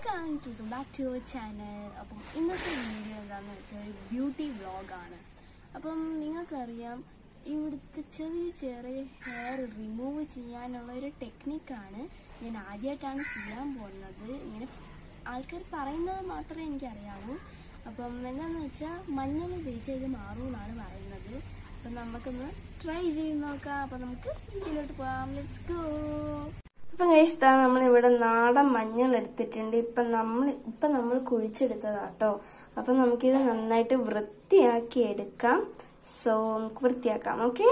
Guys welcome back to your channel അപ്പം ഇന്നത്തെ video എന്താണെന്ന് വെച്ചാൽ ബ്യൂട്ടി വ്ളോഗാണ് അപ്പം നിങ്ങൾക്കറിയാം ഇവിടുത്തെ ചെറിയ ചെറിയ ഹെയർ റിമൂവ് ചെയ്യാനുള്ള ഒരു ടെക്നിക്കാണ് ഞാൻ ആദ്യമായിട്ടാണ് ചെയ്യാൻ പോകുന്നത് ഇങ്ങനെ ആൾക്കാർ പറയുന്നത് മാത്രമേ എനിക്കറിയാവൂ അപ്പം എന്താണെന്ന് വെച്ചാൽ മഞ്ഞൾ തേച്ച് ഇത് മാറുമെന്നാണ് പറയുന്നത് അപ്പം നമുക്കൊന്ന് ട്രൈ ചെയ്ത് നോക്കാം അപ്പം നമുക്ക് വീട്ടിലോട്ട് പോകാം ലെറ്റ്സ് ഗോ അപ്പം കഴിച്ച് നമ്മൾ ഇവിടെ നാടൻ മഞ്ഞൾ എടുത്തിട്ടുണ്ട് ഇപ്പം നമ്മൾ ഇപ്പം നമ്മൾ കുഴിച്ചെടുത്തതാട്ടോ അപ്പം നമുക്കിത് നന്നായിട്ട് വൃത്തിയാക്കി എടുക്കാം സോ നമുക്ക് വൃത്തിയാക്കാം ഓക്കെ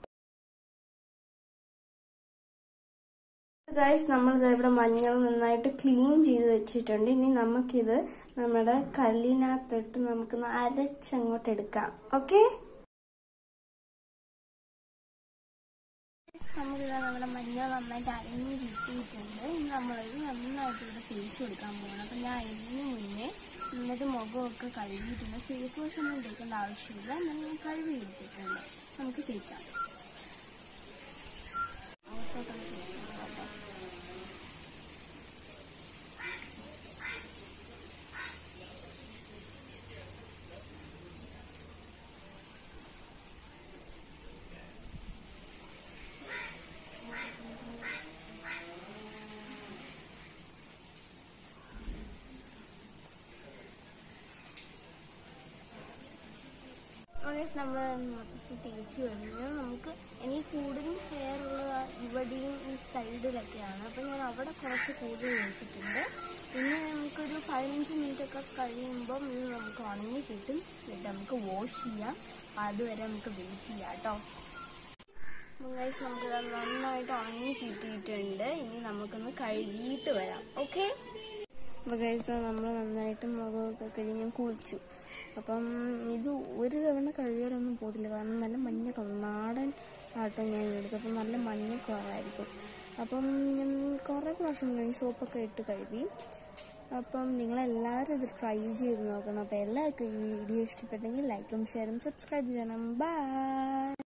ഗൈസ് നമ്മൾ ഇവിടെ മഞ്ഞൾ നന്നായിട്ട് ക്ലീൻ ചെയ്ത് വെച്ചിട്ടുണ്ട് ഇനി നമുക്കിത് നമ്മുടെ കല്ലിനകത്തിട്ട് നമുക്ക് അരച്ചങ്ങോട്ട് എടുക്കാം ഓക്കെ നമ്മളിതാ നമ്മുടെ മഞ്ഞൾ നന്നായിട്ട് അരഞ്ഞ് കിട്ടിയിട്ടുണ്ട് ഇനി നമ്മളിത് നന്നായിട്ട് ഇവിടെ തേച്ച് കൊടുക്കാൻ പോകണം അപ്പം ഞാൻ ഇതിന് മുന്നേ എന്നിട്ട് മുഖമൊക്കെ കഴുകിയിട്ടുണ്ട് ഫേസ് വാഷ് ഒന്നും തേക്കേണ്ട ആവശ്യമില്ല നമ്മൾ കഴുകി എടുത്തിട്ടുണ്ട് നമുക്ക് തേക്കാം മുഖത്തോട്ടൊന്ന് തേക്കാം കേട്ടോ. ഓണേഴ്സ് നമ്മൾ മൊത്തത്തിൽ തേച്ച് കഴിഞ്ഞു നമുക്ക് ഇനി കൂടുതലും ഹെയർ ഉള്ള ഇവിടെയും ഈ സൈഡിലൊക്കെയാണ് അപ്പം ഞാൻ അവിടെ കുറച്ച് കൂടുതൽ തേച്ചിട്ടുണ്ട് ഇനി നമുക്കൊരു പതിനഞ്ച് മിനിറ്റ് ഒക്കെ കഴിയുമ്പം ഇത് നമുക്ക് ഉണങ്ങി കിട്ടും എന്നിട്ട് നമുക്ക് വാഷ് ചെയ്യാം അതുവരെ നമുക്ക് വെയിറ്റ് ചെയ്യാം കേട്ടോ ഗൈസ് നമുക്ക് നന്നായിട്ട് ഉണങ്ങി കിട്ടിയിട്ടുണ്ട് ഇനി നമുക്കൊന്ന് കഴുകിയിട്ട് വരാം ഓക്കെ അപ്പോൾ ഗൈസ് നമ്മൾ നന്നായിട്ട് മുഖമൊക്കെ കഴിഞ്ഞ് കുളിച്ചു അപ്പം ഇത് ഒരു തവണ കഴുകിയാലൊന്നും പോകത്തില്ല കാരണം നല്ല മഞ്ഞ കളർ നാടൻ ആട്ടം ഞാൻ എടുത്തു അപ്പം നല്ല മഞ്ഞ കളറായിരിക്കും അപ്പം ഞാൻ കുറേ പ്രാവശ്യം കഴിഞ്ഞ് സോപ്പൊക്കെ ഇട്ട് കഴുകി അപ്പം നിങ്ങളെല്ലാവരും ഇത് ട്രൈ ചെയ്ത് നോക്കണം അപ്പോൾ എല്ലാവർക്കും ഈ വീഡിയോ ഇഷ്ടപ്പെട്ടെങ്കിൽ ലൈക്കും ഷെയറും സബ്സ്ക്രൈബ് ചെയ്യണം ബൈ